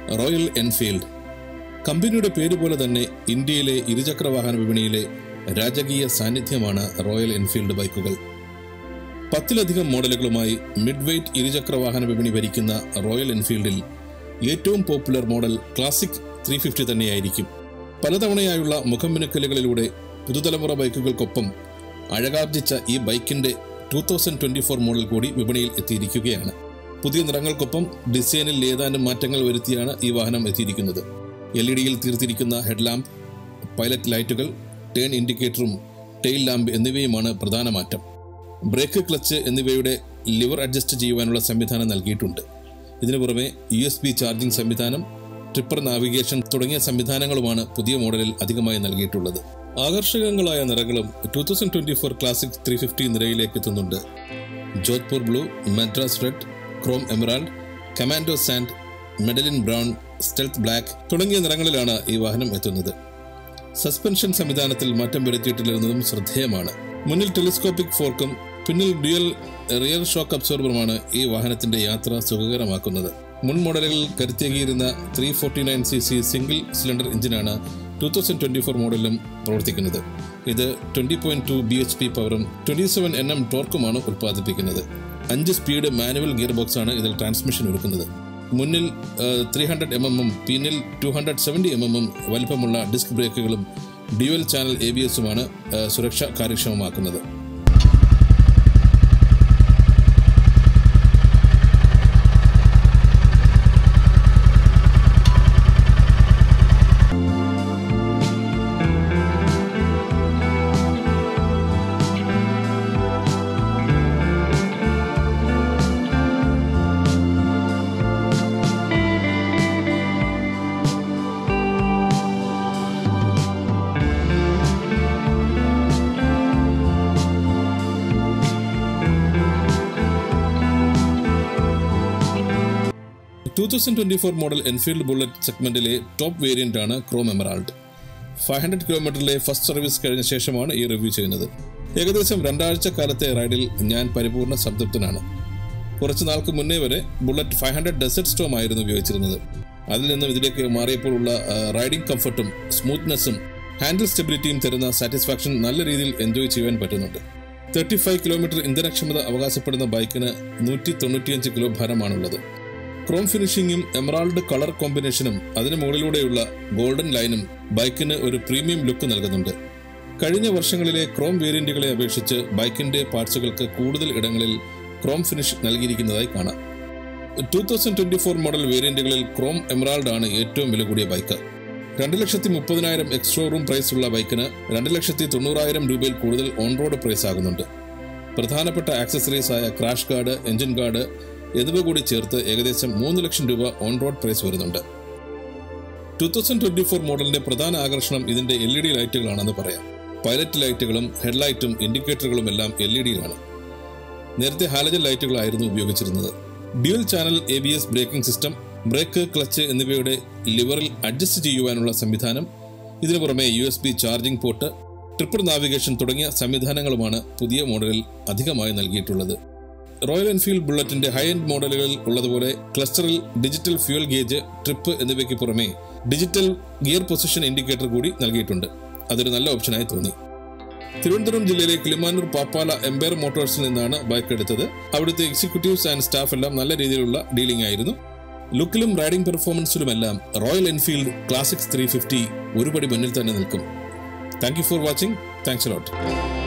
royal Enfield കമ്പനിയുടെ പേര് പോലെ തന്നെ ഇന്ത്യയിലെ ഇരുചക്ര വാഹന വിപണിയിലെ രാജകീയ സാന്നിധ്യമാണ് റോയൽ എൻഫീൽഡ് ബൈക്കുകൾ പത്തിലധികം മോഡലുകളുമായി മിഡ് വെയ്റ്റ് ഇരുചക്ര വാഹന വിപണി ഭരിക്കുന്ന റോയൽ എൻഫീൽഡിൽ ഏറ്റവും popular model classic three fifty തന്നെയായിരിക്കും പലതവണയായുള്ള മുഖംമിനുക്കലുകളിലൂടെ പുതുതലമുറ ബൈക്കുകൾക്കൊപ്പം അഴകാർജിച്ച ഈ ബൈക്കിന്റെ two thousand twenty four model കൂടി വിപണിയിൽ എത്തിയിരിക്കുകയാണ് പുതിയ നിറങ്ങൾക്കൊപ്പം ഡിസൈനിൽ ഏതാനും മാറ്റങ്ങൾ വരുത്തിയാണ് ഈ വാഹനം എത്തിയിരിക്കുന്നത് എൽ ഇ ഡിയിൽ തീർത്തിരിക്കുന്ന ഹെഡ്ലാമ്പ് പൈലറ്റ് ലൈറ്റുകൾ ടേൺ ഇൻഡിക്കേറ്ററും ടെയിൽ ലാമ്പ് എന്നിവയുമാണ് പ്രധാന മാറ്റം ബ്രേക്ക് ക്ലച്ച് എന്നിവയുടെ ലിവർ അഡ്ജസ്റ്റ് ചെയ്യുവാനുള്ള സംവിധാനം നൽകിയിട്ടുണ്ട് ഇതിനു പുറമെ യു എസ് ബി ചാർജിംഗ് സംവിധാനം ട്രിപ്പർ നാവിഗേഷൻ തുടങ്ങിയ സംവിധാനങ്ങളുമാണ് പുതിയ മോഡലിൽ അധികമായി നൽകിയിട്ടുള്ളത് ആകർഷകങ്ങളായ നിറങ്ങളും two thousand twenty four classic three fifty നിരയിലേക്ക് എത്തുന്നുണ്ട് Jodhpur blue Madras red chrome emerald commando sand medallion brown stealth black തുടങ്ങിയ നിറങ്ങളിലാണ് ഈ വാഹനം എത്തുന്നത് സസ്പെൻഷൻ സംവിധാനത്തിൽ മാറ്റം വരുത്തിയിട്ടില്ലെന്നതും ശ്രദ്ധേയമാണ് മുന്നിൽ ടെലിസ്കോപ്പിക് ഫോർക്കും പിന്നിൽ ഡ്യുവൽ റിയർ ഷോക്ക് അബ്സോർബറുമാണ് ഈ വാഹനത്തിന്റെ യാത്ര സുഖകരമാക്കുന്നത് മുൻ മോഡലുകളിൽ കരുത്തേകിയിരുന്ന three forty nine C C single cylinder എഞ്ചിനാണ് ടൂ തൗസൻഡ് ട്വന്റി ഫോർ മോഡലിലും പ്രവർത്തിക്കുന്നത് ഇത് twenty point two B H P പവറും ട്വന്റി സെവൻ എൻ എം ടോർക്കുമാണ് ഉൽപ്പാദിപ്പിക്കുന്നത് അഞ്ച് സ്പീഡ് മാനുവൽ ഗിയർ ബോക്സ് ആണ് ഇതിൽ ട്രാൻസ്മിഷൻ ഒരുക്കുന്നത് മുന്നിൽ ത്രീ ഹൺഡ്രഡ് എം എമ്മും പിന്നിൽ ടു ഹൺഡ്രഡ് സെവൻറ്റി എം എമ്മും വലിപ്പമുള്ള ഡിസ്ക് ബ്രേക്കുകളും ഡ്യുവൽ ചാനൽ എ ബി എസുമാണ് സുരക്ഷ കാര്യക്ഷമമാക്കുന്നത് two thousand twenty four model Enfield bullet സെഗ്മെന്റിലെ ടോപ്പ് വേരിയന്റ് ആണ് ക്രോം എമറാൾഡ് ഫൈവ് ഹൺഡ്രഡ് കിലോമീറ്ററിലെ ഫസ്റ്റ് സർവീസ് കഴിഞ്ഞ ശേഷമാണ് ഈ റിവ്യൂ ചെയ്യുന്നത് ഏകദേശം രണ്ടാഴ്ച കാലത്തെ റൈഡിൽ ഞാൻ പരിപൂർണ സംതൃപ്തനാണ് കുറച്ച് നാൾക്ക് മുന്നേ വരെ bullet five hundred desert storm ആയിരുന്നു ഉപയോഗിച്ചിരുന്നത് അതിൽ നിന്നും ഇതിലേക്ക് മാറിയപ്പോഴുള്ള റൈഡിംഗ് കംഫർട്ടും സ്മൂത്ത്നെസ്സും ഹാൻഡിൽ സ്റ്റെബിലിറ്റിയും തരുന്ന സാറ്റിസ്ഫാക്ഷൻ നല്ല രീതിയിൽ എൻജോയ് ചെയ്യാൻ പറ്റുന്നുണ്ട് തേർട്ടി ഫൈവ് കിലോമീറ്റർ ഇന്ധനക്ഷമത അവകാശപ്പെടുന്ന ബൈക്കിന് നൂറ്റി തൊണ്ണൂറ്റിയഞ്ച് കിലോ ഭാരമാണുള്ളത് ക്രോം ഫിനിഷിംഗും എമറാൾഡ് കളർ കോമ്പിനേഷനും അതിനു മുകളിലൂടെയുള്ള ഗോൾഡൻ ലൈനും ബൈക്കിന് ഒരു പ്രീമിയം ലുക്ക് നൽകുന്നുണ്ട് കഴിഞ്ഞ വർഷങ്ങളിലെ ക്രോം വേരിയന്റുകളെ അപേക്ഷിച്ച് ബൈക്കിന്റെ പാർട്സുകൾക്ക് കൂടുതൽ ഇടങ്ങളിൽ ക്രോം ഫിനിഷ് നൽകിയിരിക്കുന്നതായി കാണാം two thousand twenty four model വേരിയന്റുകളിൽ ക്രോം എമറാൾഡ് ആണ് ഏറ്റവും വില കൂടിയ ബൈക്ക് രണ്ട് ലക്ഷത്തി മുപ്പതിനായിരം എക്സ് ഷോറൂം പ്രൈസ് ഉള്ള ബൈക്കിന് രണ്ട് ലക്ഷത്തി തൊണ്ണൂറായിരം രൂപയിൽ കൂടുതൽ ഓൺ റോഡ് പ്രൈസ് ആകുന്നുണ്ട് പ്രധാനപ്പെട്ട ആക്സസറീസ് ആയ ക്രാഷ് ഗാർഡ് എഞ്ചിൻ ഗാർഡ് എന്നിവ കൂടി ചേർത്ത് ഏകദേശം മൂന്ന് ലക്ഷം രൂപ ഓൺ റോഡ് പ്രൈസ് വരുന്നുണ്ട് ടൂ തൗസൻഡ് ട്വന്റി ഫോർ മോഡലിന്റെ പ്രധാന ആകർഷണം ഇതിന്റെ എൽ ഇ ഡി ലൈറ്റുകളാണെന്ന് പറയാം പൈലറ്റ് ലൈറ്റുകളും ഹെഡ്ലൈറ്റും ഇൻഡിക്കേറ്ററുകളും എല്ലാം എൽ ഇ ഡിയിലാണ് നേരത്തെ ഹാലജൻ ലൈറ്റുകളായിരുന്നു ഉപയോഗിച്ചിരുന്നത് dual channel A B S braking system brake clutch എന്നിവയുടെ ലിവറിൽ അഡ്ജസ്റ്റ് ചെയ്യുവാനുള്ള സംവിധാനം ഇതിനു പുറമെ U S B charging port triple navigation തുടങ്ങിയ സംവിധാനങ്ങളുമാണ് പുതിയ മോഡലിൽ അധികമായി നൽകിയിട്ടുള്ളത് റോയൽ എൻഫീൽഡ് ബുള്ളറ്റിന്റെ ഹൈ എൻഡ് മോഡലുകളിൽ ഉള്ളതുപോലെ ക്ലസ്റ്ററിൽ ഡിജിറ്റൽ ഫ്യൂൽ ഗേജ് ട്രിപ്പ് എന്നിവയ്ക്ക് പുറമെ ഡിജിറ്റൽ ഗിയർ പൊസിഷൻ ഇൻഡിക്കേറ്റർ കൂടി നൽകിയിട്ടുണ്ട് അതൊരു നല്ല ഓപ്ഷനായി തോന്നി തിരുവനന്തപുരം ജില്ലയിലെ കിളിമാനൂർ പാപ്പാല എംപയർ മോട്ടോഴ്സിൽ നിന്നാണ് ബൈക്ക് എടുത്തത് അവിടുത്തെ എക്സിക്യൂട്ടീവ്സ് ആൻഡ് സ്റ്റാഫ് എല്ലാം നല്ല രീതിയിലുള്ള ഡീലിംഗ് ആയിരുന്നു ലുക്കിലും റൈഡിംഗ് പെർഫോമൻസിലുമെല്ലാം royal Enfield classics three fifty ഒരുപടി മുന്നിൽ തന്നെ നിൽക്കും thank you for watching thanks lot